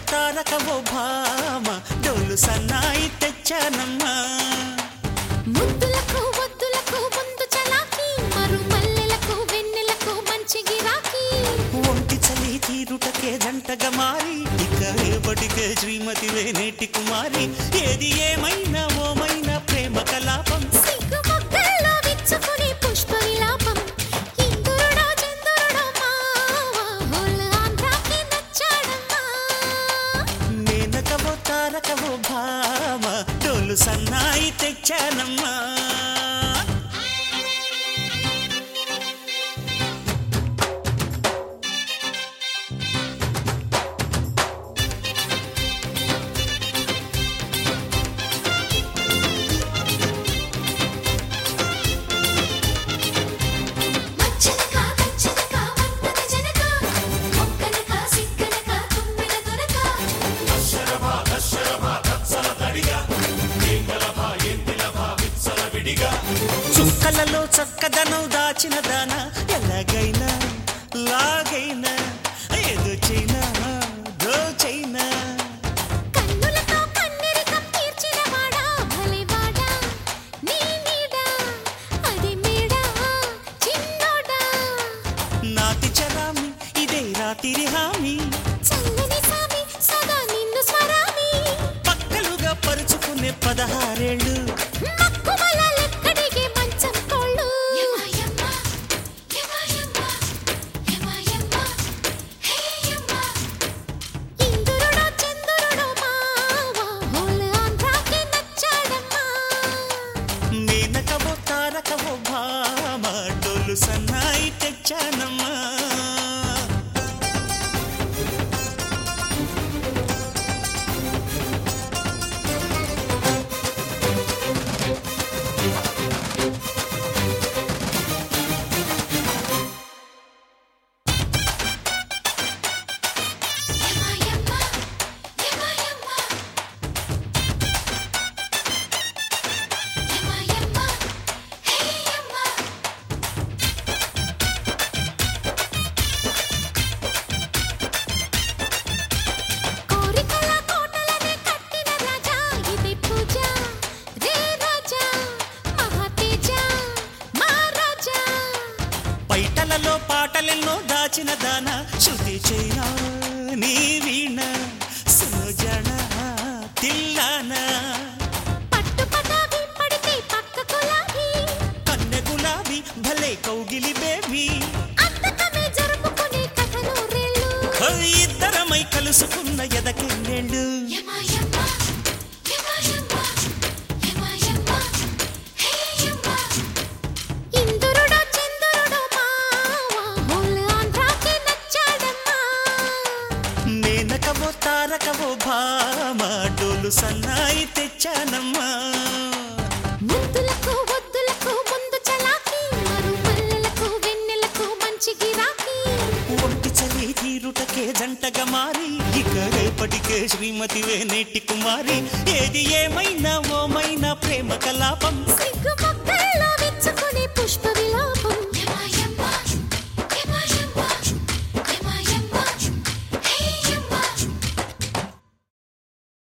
తారకవో భామ డోలు సన్నాయి తెచ్చానమ్మా ముద్దులకు వద్దులకు ముందు చలాకి మరు మల్లెలకు వెన్నెలకు మంచి గిరాకీ ఒంటి చలి తీరుటకే జంటగా మారి ఇక రేపటికే శ్రీమతి వేనేటి కుమారి ఏది ఏమైనా ఓమైనా ప్రేమ కలాపం సిగ్గు మొగ్గల్లో విచ్చుకుని పుష్ప విలాపం ఇందురుడో చందురుడో మావా హోల్ ఆంధ్రాకి నచ్చాడమ్మా మేనకవో తారకవో భామ డోలు సన్నాయి తెచ్చానమ్మా మచ్చనక కచ్చనక మన్నద జనక మొక్కనక సిక్కనక తుమ్మిన దొరక చుక్కలలో చక్కదనం దాచిన దాన ఎలాగైనా లాగైనా ఏదో చైనా దోచైనా కన్నులతో కన్నెరికం తీర్చిన వాడా భలే వాడా నీ నీడా అది మేడా చిన్నోడా నాతి చరామి ఇదే రాతిరి హామీ చల్లని సామి సదా నిన్ను స్మరామి పక్కలుగా పరుచుకునే పదహారేళ్ళు మక్కువల లెక్కడిగే మంచం కోళ్ళు యమాయమ్మ యమాయమ్మ యమాయమ్మ హేయమ్మ ఇందురుడో చందురుడో మావా హోల్ ఆంధ్రాకి నచ్చాడమ్మా మేనకవో తారకవో భామ డోలు సన్నాయి తెచ్చానమ్మా యమాయమ్మ యమాయమ్మ యమాయమ్మ హేయమ్మ కోరికల కోటలనే కట్టిన రాజా ఇది పూజ రే రాజా మహాతేజ మహారాజా పైటలలో పాటలెన్నో దాచిన దాన శృతి చైనా నీ వీణ సుజన తిల్లాన పట్టు పటావి పడితే పక్క గులాబీ కన్నె గులాబీ భలే కౌగిలి బేబీ అంతకమే జరుపుకునే కథలు రేళ్ళు ఇద్దరమై కలుసుకున్న ఎదకెన్నెళ్ళు యమాయమ్మ యమాయమ్మ యమాయమ్మ హేయమ్మ ఇందురుడో చందురుడో మావా హోల్ ఆంధ్రాకి నచ్చాడమ్మా మేనకవో తారకవో భామ డోలు సన్నాయి తెచ్చానమ్మా ముద్దులకు వద్దులకు ముందు చలాకి మరు మల్లెలకు వెన్నెలకు మంచి గిరాకీ ఒంటి చలి తీరుటకే జంటగా మారి ఇక రేపటికే శ్రీమతి వేనేటి కుమారి ఏది ఏమైనా ఓమైనా ప్రేమ కలాపం సిగ్గు మొక్కల్లో విచ్చుకునే పుష్ప విలాపం